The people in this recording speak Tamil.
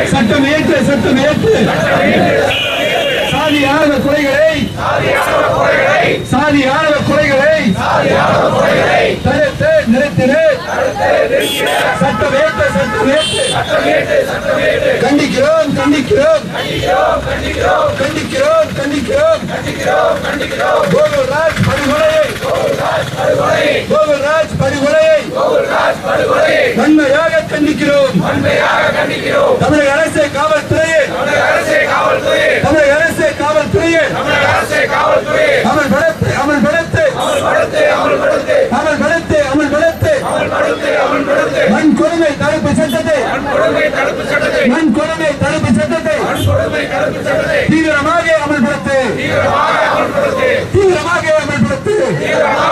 சட்டம் ஏற்று சட்டம் ஏற்று சாதி ஆணவ கொலைகளை சாதி ஆணவ கொலைகளை தடுத்து நிறுத்திடு சட்டம் ஏற்று சட்டம் ஏற்று கண்டிக்கிறோம் கண்டிக்கிறோம் கண்டிக்கிறோம் கண்டிக்கிறோம் கோகுல்ராஜ் படுகொலையை கோகுல்ராஜ் படுகொலையை வன்மையாக கண்டிக்கிறோம் தமிழக அரசு காவல்துறையே தமிழக அரசு காவல்துறையே அமல்படுத்து அமல்படுத்து அமல்படுத்து அமல்படுத்து மண் கொடுமை தடுப்பு சட்டத்தை மண் கொடுமை தடுப்பு சட்டத்தை தீவிரமாக அமல்படுத்து தீவிரமாக அமல்படுத்து